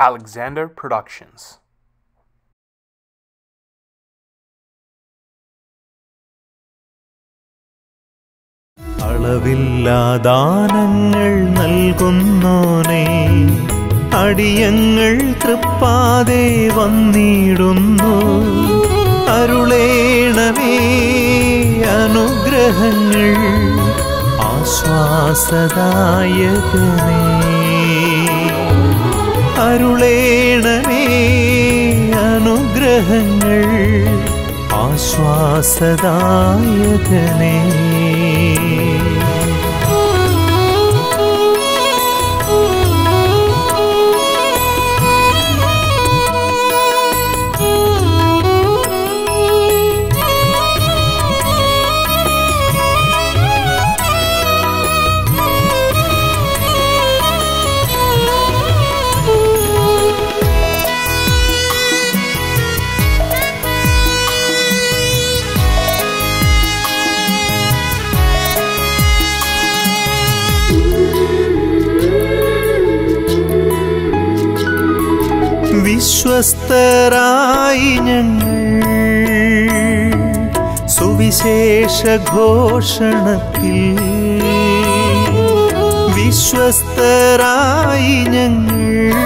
Alexander Productions. അളവില്ലാദാനങ്ങൾ നൽകുന്നോനെ അടിയങ്ങൾ തൃപ്പാതെ വന്നിടുന്നു അരുളേണമേ അനുഗ്രഹങ്ങൾ ആശ്വാസദായകനേ അരുളേണമേ അനുഗ്രഹങ്ങൾ ആശ്വാസദായകനേ വിശ്വസ്തരായി ഞങ്ങൾ സുവിശേഷ ഘോഷണത്തിൽ വിശ്വസ്തരായി ഞങ്ങൾ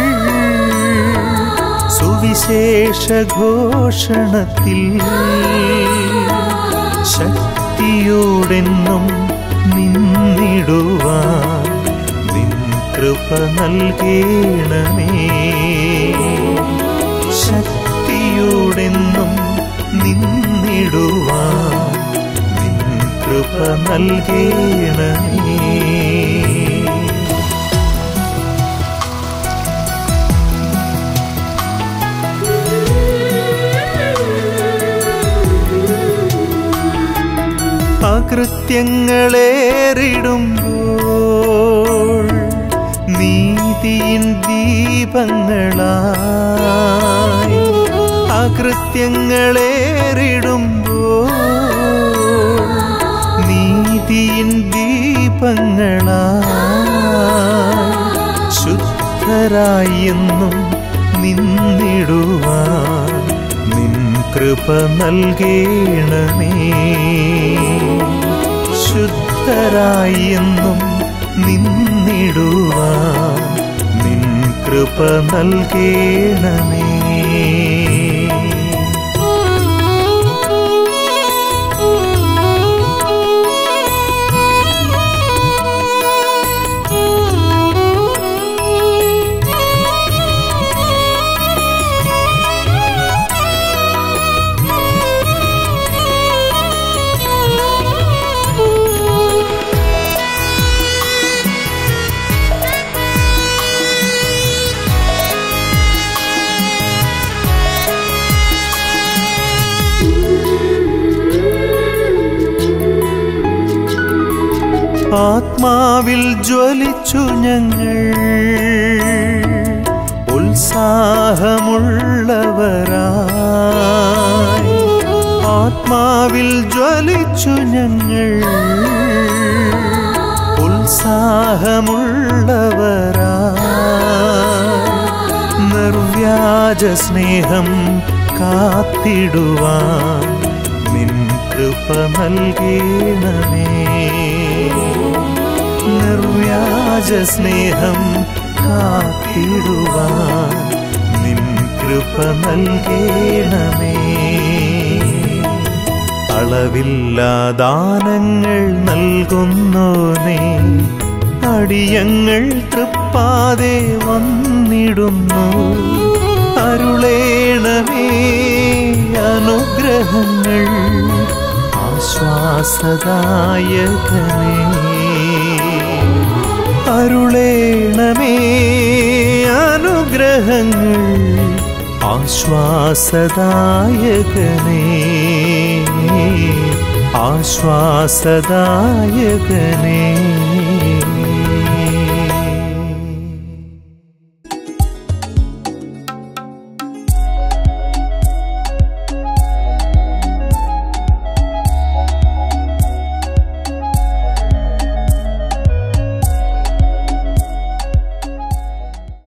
സുവിശേഷ ഘോഷണത്തിൽ ശക്തിയോടെന്നും നിന്നിടുവാൻ നിൻ കൃപ നൽകേണമേ ശക്തിയോടെന്നും നിന്നിടുവാൻ നിൻ കൃപ നൽകേണമേ അകൃത്യങ്ങളേറിടുമ്പോൾ നീതിയിൻ ദീപങ്ങളായി അകൃത്യങ്ങളേറിടുമ്പോൾ നീതിയിൻ ദീപങ്ങളായി ശുദ്ധരായി എന്നും നിന്നിടുവാൻ നിൻ കൃപ നൽകേണമേ ശുദ്ധരായി എന്നും നിന്നിടുവാൻ നിൻ കൃപ നൽകേണമേ ആത്മാവിൽ ജ്വലിച്ചു ഞങ്ങൾ ഉത്സാഹമുള്ളവരായി ആത്മാവിൽ ജ്വലിച്ചു ഞങ്ങൾ ഉത്സാഹമുള്ളവരായി നിർവ്യാജ സ്നേഹം കാത്തിടുവാൻ നിൻ കൃപ നൽകേണമേ നിർവ്യാജ സ്നേഹം കാത്തിടുവാൻ നിൻ കൃപ നൽകേണമേ അളവില്ലാദാനങ്ങൾ നൽകുന്നോനേ അടിയങ്ങൾ തൃപ്പാതെ വന്നിടുന്നു അരുളേണമേ അനുഗ്രഹങ്ങൾ ആശ്വാസദായകനേ അരുളേണമേ അനുഗ്രഹങ്ങൾ ആശ്വാസദായകനേ ആശ്വാസദായകനേ